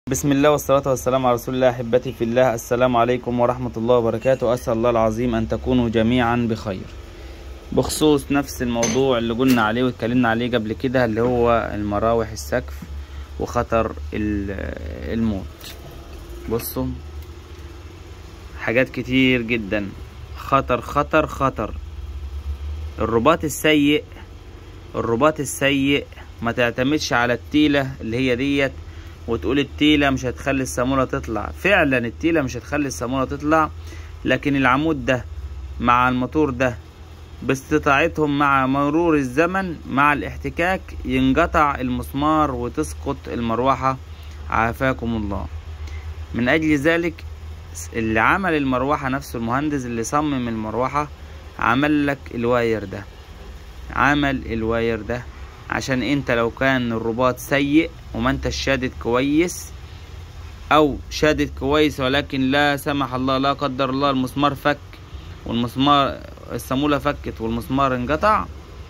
بسم الله والصلاة والسلام على رسول الله أحبتي في الله السلام عليكم ورحمة الله وبركاته أسأل الله العظيم أن تكونوا جميعا بخير بخصوص نفس الموضوع اللي قلنا عليه واتكلمنا عليه قبل كده اللي هو المراوح السقف وخطر ال- الموت بصوا حاجات كتير جدا خطر خطر خطر الرباط السيء الرباط السيء ما تعتمدش على التيلة اللي هي ديت وتقول التيلة مش هتخلي الصامولة تطلع فعلا التيلة مش هتخلي الصامولة تطلع لكن العمود ده مع الموتور ده باستطاعتهم مع مرور الزمن مع الاحتكاك ينقطع المسمار وتسقط المروحة عافاكم الله من أجل ذلك اللي عمل المروحة نفسه المهندس اللي صمم المروحة عمل لك الواير ده عمل الواير ده عشان انت لو كان الرباط سيء وما انت شادد كويس او شادد كويس ولكن لا سمح الله لا قدر الله المسمار فك والمسمار الصامولة فكت والمسمار انقطع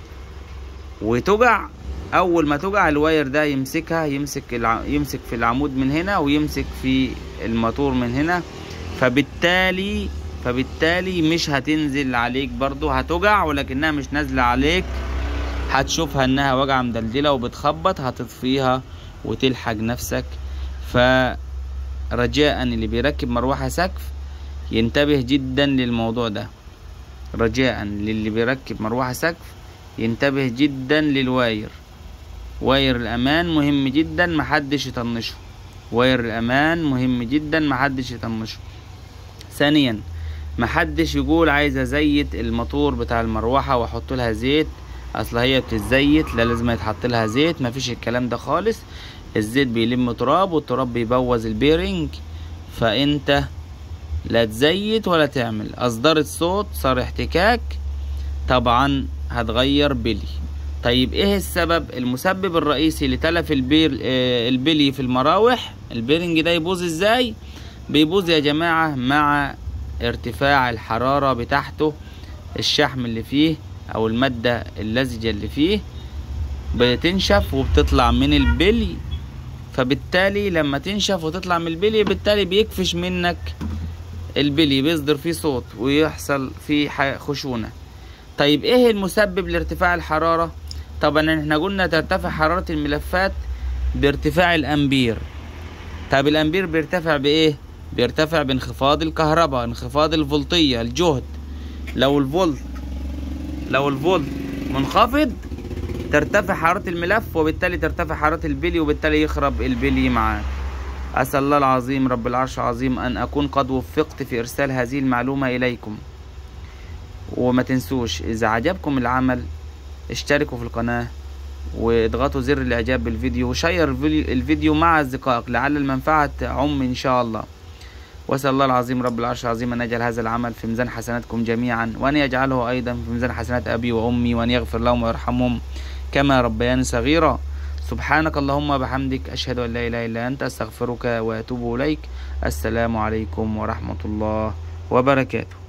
وتقع اول ما تقع الواير ده يمسكها يمسك الع... يمسك في العمود من هنا ويمسك في الموتور من هنا فبالتالي فبالتالي مش هتنزل عليك برضو هتقع ولكنها مش نازلة عليك هتشوفها انها وجعة مدلدلة وبتخبط هتطفيها وتلحق نفسك فرجاء اللي بيركب مروحة سقف ينتبه جدا للموضوع ده رجاء للي بيركب مروحة سقف ينتبه جدا للواير واير الامان مهم جدا محدش يطنشه واير الامان مهم جدا محدش يطنشه ثانيا محدش يقول عايز ازيت الموتور بتاع المروحة واحط لها زيت اصل هي بتتزيت لا لازم يتحط لها زيت مفيش الكلام ده خالص الزيت بيلم تراب والتراب بيبوظ البيرنج فانت لا تزيت ولا تعمل اصدرت صوت صار احتكاك طبعا هتغير بلي طيب ايه السبب المسبب الرئيسي لتلف البير آه البلي في المراوح البيرنج ده يبوظ ازاي بيبوظ يا جماعة مع ارتفاع الحرارة بتاعته الشحم اللي فيه او المادة اللزجة اللي فيه بتنشف وبتطلع من البلي فبالتالي لما تنشف وتطلع من البلي بالتالي بيكفش منك البلي بيصدر فيه صوت ويحصل فيه خشونة طيب ايه المسبب لارتفاع الحرارة طبعا احنا قلنا ترتفع حرارة الملفات بارتفاع الامبير طب الامبير بيرتفع بايه بيرتفع بانخفاض الكهرباء انخفاض الفولتية الجهد لو الفولت لو الفولت منخفض ترتفع حرارة الملف وبالتالي ترتفع حرارة البلي وبالتالي يخرب البلي معاه أسأل الله العظيم رب العرش العظيم أن أكون قد وفقت في إرسال هذه المعلومة إليكم وما تنسوش إذا عجبكم العمل اشتركوا في القناة واضغطوا زر الإعجاب بالفيديو وشير الفيديو مع أصدقائك لعل المنفعة تعم إن شاء الله واسال الله العظيم رب العرش العظيم ان يجعل هذا العمل في ميزان حسناتكم جميعا وان يجعله ايضا في ميزان حسنات ابي وامي وان يغفر لهم ويرحمهم كما ربياني صغيرا سبحانك اللهم وبحمدك اشهد ان لا اله الا انت استغفرك واتوب اليك السلام عليكم ورحمه الله وبركاته